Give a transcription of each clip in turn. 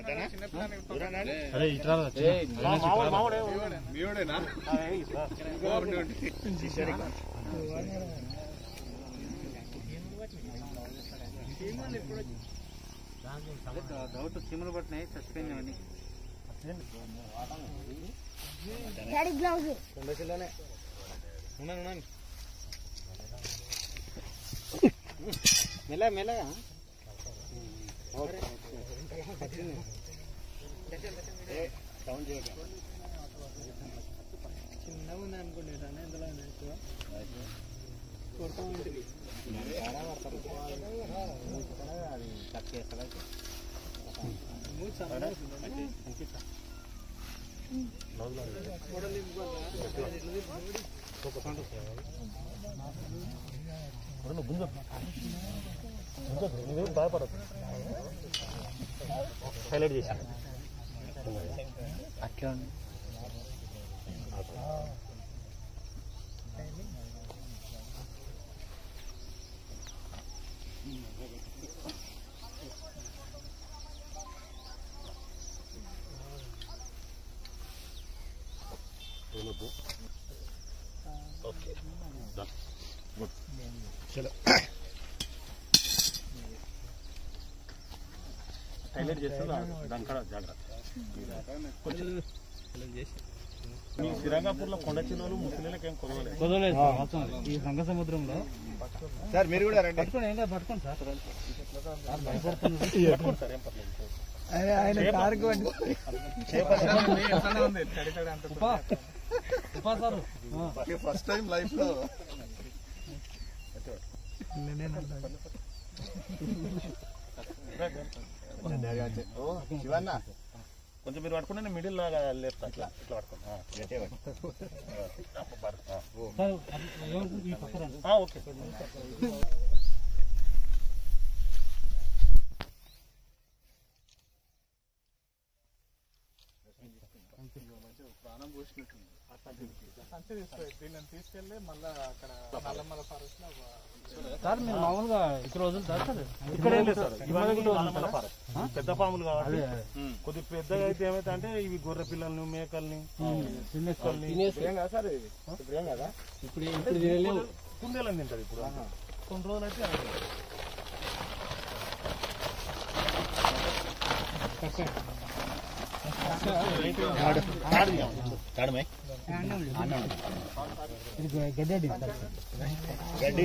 అరే ఇట్లా మీవాడేనా డౌట్ చీమలు పట్టినాయి చచ్చిపోయింది అవన్నీ డాడీ గ్లౌజ్ మెల్ల మెల్లగా చిన్నగా ఉంది అనుకుంటా ఎందులో నువ్వేం భయపడదు హైలైట్ చేసి అట్లా ఉంది ఓకే డన్ గుడ్ చలో హైలైట్ చేస్తున్నా దాని కాడ జాగ్రత్త కొంచెం మీ శ్రీరంగపూర్ లో కొండ చిన్నలు ముసలిళ్ళకి ఏం కొనలేదు కుదరలేదు సార్ మొత్తం ఈ సంగ సముద్రంలో సార్ మీరు కూడా రండి పట్టుకోండి ఏంటో పట్టుకోండి సార్ పట్టుకోండి సార్ ఏం పర్లేదు ఆయన కారుకు ఉపా ఉపా సార్ ఫస్ట్ టైం లైఫ్ లో ఓ శివన్న కొంచెం మీరు పట్టుకుంటే నేను మిడిల్ లాగా లేపుతా ఇట్లా ఇట్లా పట్టుకోండి ఆ, ఆ, పర్- ఆ. సార్ ఈ పక్కన ఆ, ఓకే ప్రాణం పోసినట్టుంది సార్ మీరు మామూలుగా ఇక్కడ వదులుతారు సార్ ఇక్కడ ఏం లేదు సార్ ఇవన్నీ కూడా నల్లమల ఫారెస్ట్. పెద్ద పాములు కాబట్టి కొద్ది పెద్దగా అయితే ఏమైతే అంటే ఇవి గొర్రె పిల్లల్ని మేకల్ని చిన్నెక్కల్ని సార్ ఇప్పుడు ఏం కదా ఇప్పుడు ఇప్పుడు తినలేవు కుందేలని తింటది ఇప్పుడు కొన్ని రోజులు అయితే అలాగే. తాడు తీయాలి. తాడమే ఇది గడ్డడి గడ్డి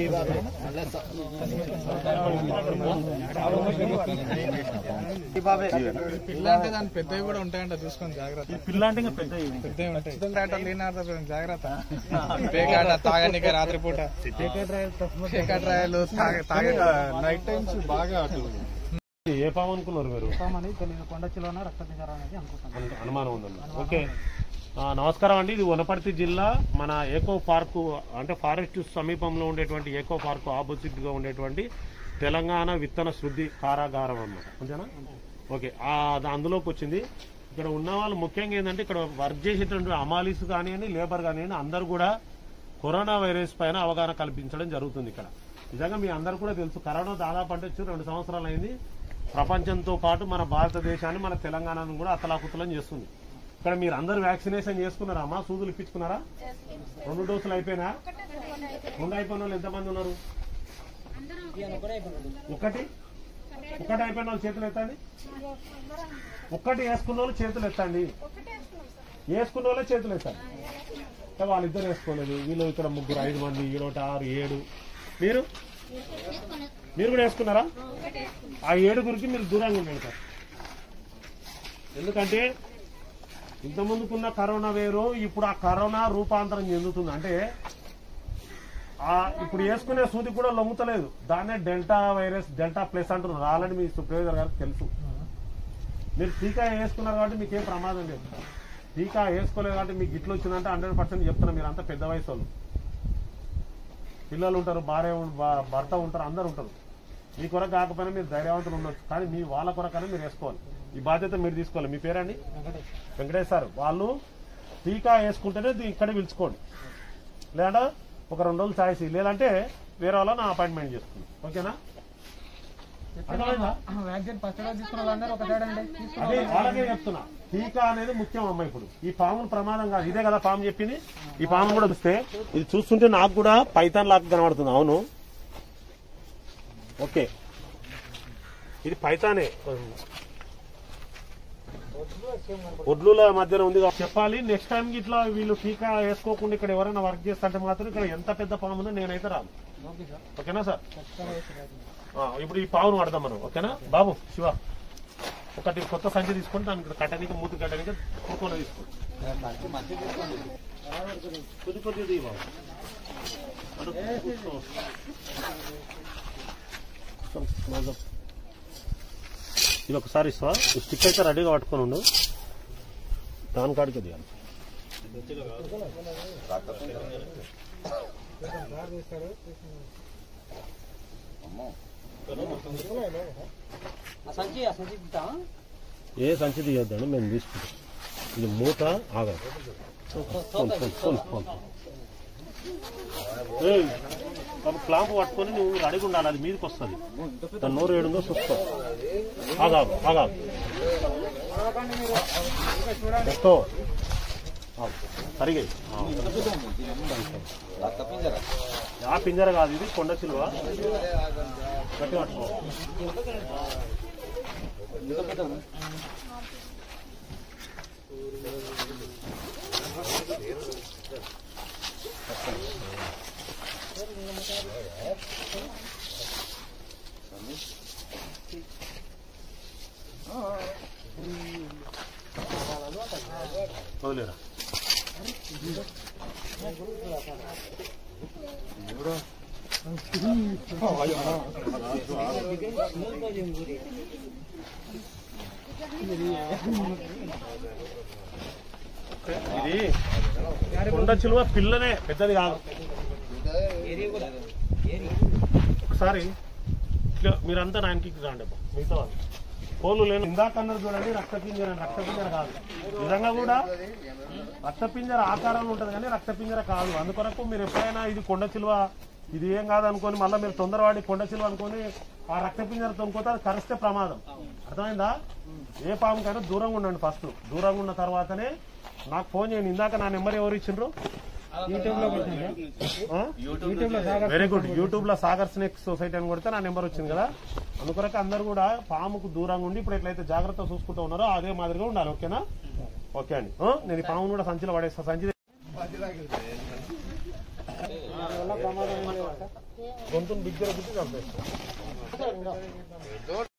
పిల్ల అంటే దాని పెద్దవి కూడా ఉంటాయంట చూసుకొని జాగ్రత్త ఈ పిల్ల అంటే ఇంకా పెద్ద ఇవి. పెద్దవి ఉంటాయి చిత్తం లేనార్థ జాగ్రత్త పేకాట తాగనిక రాత్రిపూట పేకాట రాయలు తాగ- తాగే నైట్ టైమ్స్ బాగా అటు ఏ పాము అనుకున్నారు మీరు అని తెలియదు కొండ చిలోన రక్త దిగారా అనేది అనుకుంటాను అను- అనుమానం ఉందండి ఓకే ఆ, నమస్కారం అండి ఇది వనపర్తి జిల్లా మన ఏకో పార్కు అంటే ఫారెస్ట్ సమీపంలో ఉండేటువంటి ఏకో పార్కు ఆపోజిట్ గా ఉండేటువంటి తెలంగాణ విత్తన శుద్ధి కారాగారం అన్నమాట అంతేనా ఓకే ఆ, అది అందులోకి వచ్చింది ఇక్కడ ఉన్న వాళ్ళు ముఖ్యంగా ఏంటంటే ఇక్కడ వర్క్ చేసేటువంటి అమాలీస్ కానివ్వండి లేబర్ కానివ్వండి అందరూ కూడా కరోనా వైరస్ పైన అవగాహన కల్పించడం జరుగుతుంది ఇక్కడ నిజంగా మీ అందరు కూడా తెలుసు కరోనా దాదాపు అంటే వచ్చి రెండు సంవత్సరాలు అయింది ప్రపంచంతో పాటు మన భారతదేశాన్ని మన తెలంగాణను కూడా అతలాకుతలం చేస్తుంది ఇక్కడ మీరు అందరు వ్యాక్సినేషన్ చేసుకున్నారా అమ్మా సూదులు ఇప్పించుకున్నారా రెండు డోసులు అయిపోయినా రెండు అయిపోయిన వాళ్ళు ఎంతమంది ఉన్నారు ఒకటి ఒకటి అయిపోయిన వాళ్ళు చేతులు ఎత్తండి ఒక్కటి వేసుకున్న వాళ్ళు చేతులు ఎత్తండి వేసుకున్న వాళ్ళే చేతులు ఎత్తండి అంటే వాళ్ళిద్దరు వేసుకోలేదు వీళ్ళు ఇక్కడ ముగ్గురు ఐదు మంది ఈడోటి ఆరు ఏడు మీరు మీరు కూడా వేసుకున్నారా ఆ ఏడుగురికి మీరు దూరంగా ఉండండి సార్ ఎందుకంటే ఇంత ముందుకున్న కరోనా వేరు ఇప్పుడు ఆ కరోనా రూపాంతరం చెందుతుంది అంటే ఆ ఇప్పుడు వేసుకునే సూది కూడా లొంగుతలేదు దాన్నే డెల్టా వైరస్ డెల్టా ప్లస్ అంటున్నారు రాలని మీ సుప్రవేదర్ గారికి తెలుసు మీరు టీకా వేసుకున్నారు కాబట్టి మీకు ఏం ప్రమాదం లేదు టీకా వేసుకోలేదు కాబట్టి మీకు ఇట్లా వచ్చిందంటే హండ్రెడ్ పర్సెంట్ చెప్తున్నారు మీరు అంతా పెద్ద వయసు వాళ్ళు పిల్లలు ఉంటారు భార్య ఉం- భా- భర్త ఉంటారు అందరు ఉంటారు మీ కొరకు కాకపోయినా మీరు ధైర్యవంతులు ఉండొచ్చు కానీ మీ వాళ్ళ కొరకైనా మీరు వేసుకోవాలి ఈ బాధ్యత మీరు తీసుకోవాలి మీ పేరండి వెంకటేష్ సార్ వాళ్ళు టీకా వేసుకుంటేనే దీ- ఇక్కడే పిలుచుకోండి లేదంటే ఒక రెండు రోజులు ఛాయిస్ లేదంటే వేరే వాళ్ళ నా అపాయింట్మెంట్ చేసుకున్నాను ఓకేనా అర్థమైందా? వ్యాక్సిన్ ఫస్ట్ డోస్ తీసుకున్న వాళ్ళందరూ ఒక సైడ్ అండి అదే వాళ్ళకే చెప్తున్నా టీకా అనేది ముఖ్యం అమ్మ ఇప్పుడు ఈ పాములు ప్రమాదం కాదు ఇదే కదా పాము చెప్పింది ఈ పాము కూడా చూస్తే ఇది చూస్తుంటే నాకు కూడా పైతాన్ లాగా కనబడుతుంది అవును ఓకే ఇది పైతానే ఒడ్లుల మధ్యన ఉంది కాబట్టి చెప్పాలి నెక్స్ట్ టైం ఇట్లా వీళ్ళు టీకా వేసుకోకుండా ఇక్కడ ఎవరైనా వర్క్ చేస్తుంటే మాత్రం ఇక్కడ ఎంత పెద్ద పాము ఉందో నేనైతే రాను ఓకేనా సార్ ఆ, ఇప్పుడు ఈ పావును వాడదాం మనం ఓకేనా బాబు శివ ఒకటి కొత్త సంచి తీసుకొని దానికి ఇక్కడ కట్టడానికి మూతి కట్టడానికి కుక్కలు తీసుకో కొద్ది కొద్ది తీ బాబు అటు కూర్చో. కొంచెం close up. ఇది ఒకసారి ఇస్తావా ఈ స్టిక్ అయితే రెడీగా పట్టుకొని ఉండు దాని కాడికి దిగాలి ఏ సంచి తీయొద్దండి మేము తీసుకుంటాం ఇది మూత ఆగదు ఫోన్ ఫోన్ ఫోన్ ఫోన్ ఏయ్, పాపం క్లాంప్ పట్టుకొని నువ్వు రెడీగా ఉండాలి అది మీదకి వస్తుంది దాని నోరు ఏడుందో చూసుకో ఆగాగు ఆగాగు ఎత్తో ఆగు. సరిగా ఆ. ఆ పింజర కాదు ఇది కొండ చిలువ గట్టి పట్టుకో వదిలేరా ఇది కొండ చిలువ పిల్లనే పెద్దది కాదు ఒకసారి ఇట్లా మీరంతా నాయనకి రాండి అబ్బా, మిగతా వాళ్ళు పోలు లేని ఇందాక అన్నారు చూడండి రక్తపింజర అని. రక్తపింజర కాదు నిజంగా కూడా రక్తపింజర ఆకారంలో ఉంటుంది కానీ రక్తపింజర కాదు అందుకొరకు మీరు ఎప్పుడైనా ఇది కొండ చిలువ ఇది ఏం కాదు అనుకొని మళ్ళీ మీరు తొందరవాడి కొండ చిలువ అనుకొని ఆ రక్తపింజర తొనుకోతే అది కరిస్తే ప్రమాదం అర్థమైందా ఏ పాము కైనా దూరంగా ఉండండి ఫస్ట్ దూరంగా ఉన్న తర్వాతనే నాకు ఫోన్ చేయండి ఇందాక నా నెంబర్ ఎవరు ఇచ్చిండ్రు యూట్యూబ్ లో పెట్టింది యూట్యూబ్ లో సాగర్ వెరీ గుడ్ యూట్యూబ్ లో సాగర్ స్నేక్ సొసైటీ అని కొడితే నా నెంబర్ వచ్చింది కదా అందుకొరకు అందరు కూడా పాముకు దూరంగా ఉండి ఇప్పుడు ఎట్లయితే జాగ్రత్త చూసుకుంటూ ఉన్నారో అదే మాదిరిగా ఉండాలి ఓకేనా ఓకే అండి ఆ, నేను ఈ పామును కూడా సంచిలో పడేస్తా సంచి గొంతును బిగ్గర బిగ్గి చంపేస్తా